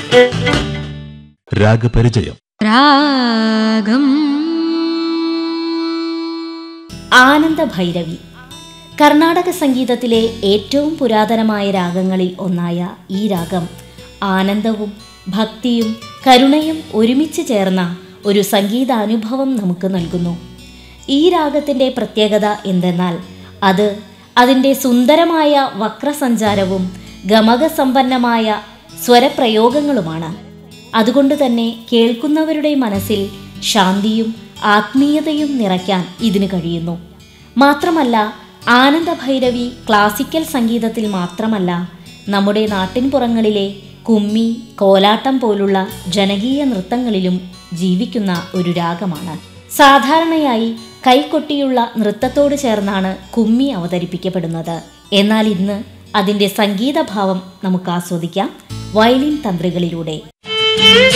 രാഗപരിചയം രാഗം ആനന്ദഭൈരവി കർണാടക സംഗീതത്തിലെ ഏറ്റവും പുരാതനമായ രാഗങ്ങളിൽ ഒന്നായ ഈ രാഗം ആനന്ദവും ഭക്തിയും കരുണയും ഒരുമിച്ച് ചേർന്ന ഒരു സംഗീതാനുഭവം നമുക്ക് നൽകുന്നു ഈ രാഗത്തിൻ്റെ പ്രത്യേകത എന്തെന്നാൽ അത് അതിൻ്റെ സുന്ദരമായ വക്രസഞ്ചാരവും ഗമകസമ്പന്നമായ സ്വരപ്രയോഗങ്ങളുമാണ് അതുകൊണ്ട് തന്നെ കേൾക്കുന്നവരുടെ മനസ്സിൽ ശാന്തിയും ആത്മീയതയും നിറയ്ക്കാൻ ഇതിന് കഴിയുന്നു മാത്രമല്ല ആനന്ദഭൈരവി ക്ലാസിക്കൽ സംഗീതത്തിൽ മാത്രമല്ല നമ്മുടെ നാട്ടിൻപുറങ്ങളിലെ കുമ്മി കോലാട്ടം പോലുള്ള ജനകീയ നൃത്തങ്ങളിലും ജീവിക്കുന്ന ഒരു രാഗമാണ് സാധാരണയായി കൈകൊട്ടിയുള്ള നൃത്തത്തോട് ചേർന്നാണ് കുമ്മി അവതരിപ്പിക്കപ്പെടുന്നത് എന്നാൽ ഇന്ന് അതിൻ്റെ സംഗീതഭാവം നമുക്ക് ആസ്വദിക്കാം വയലിൻ തന്ത്രികളിലൂടെ